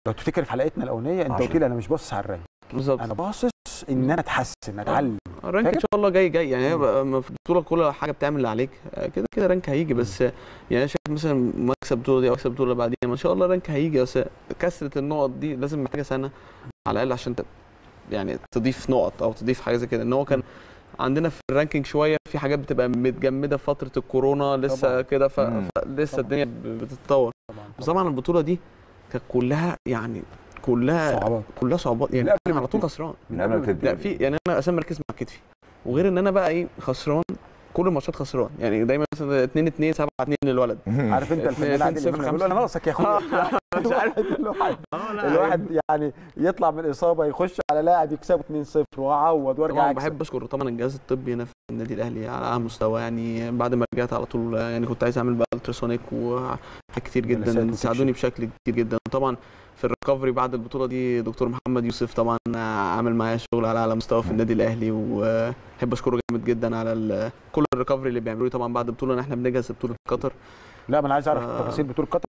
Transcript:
لو تفتكر في حلقتنا الاولانيه انت عشرة. قلت لي انا مش باصص على الرانك بالظبط انا باصص ان انا اتحسن اتعلم الرانك ان فاكر؟ شاء الله جاي جاي يعني هي بقى- ما في البطوله كل حاجه بتعمل اللي عليك آه، كده كده رانك هيجي بس آه، يعني أنا شايف مثلا مكسب البطوله دي او اكسب البطوله اللي بعديها ما ان شاء الله رانك هيجي بس كسره النقط دي لازم محتاجه سنه على الاقل عشان ت- يعني تضيف نقط او تضيف حاجه زي كده ان هو كان عندنا في الرانكينج شويه في حاجات بتبقى متجمده في فتره الكورونا لسه طبعاً. كده ف- مم. فلسه طبعاً. الدنيا ب- بتتطور طبعا بس طبعا البطوله دي كانت كلها يعني كلها صعوبات كلها صعوبات يعني من قبل أنا ما على طول تبتدي. خسران من قبل ما تبدا لا في يعني انا اساسا مركز مع كتفي وغير ان انا بقى ايه خسران كل الماتشات خسران يعني دايما مثلا 2 2 7 2 للولد عارف انت الفنان اتنين عادل صفر امام بيقول خمسة. له انا ناقصك يا اخويا مش عارف الواحد اه لا الواحد يعني يطلع من اصابه يخش على لاعب يكسبه 2-0 واعوض وارجع طبعا اكسب بحب اشكر طبعا الجهاز الطبي هنا في النادي الاهلي على اعلى مستوى يعني بعد ما رجعت على طول يعني كنت عايز اعمل بقى التراسونيك وحاجات كتير جلسات جدا وتكشف. ساعدوني بشكل كتير جدا طبعا في الريكفري بعد البطوله دي دكتور محمد يوسف طبعا عامل معايا شغل على اعلى مستوى في النادي الاهلي وبحب اشكره جامد جدا على ال- كل الريكفري اللي بيعملوه طبعا بعد البطوله ان احنا بنجهز بطوله قطر لا ما انا عايز اعرف آه. تفاصيل بطوله قطر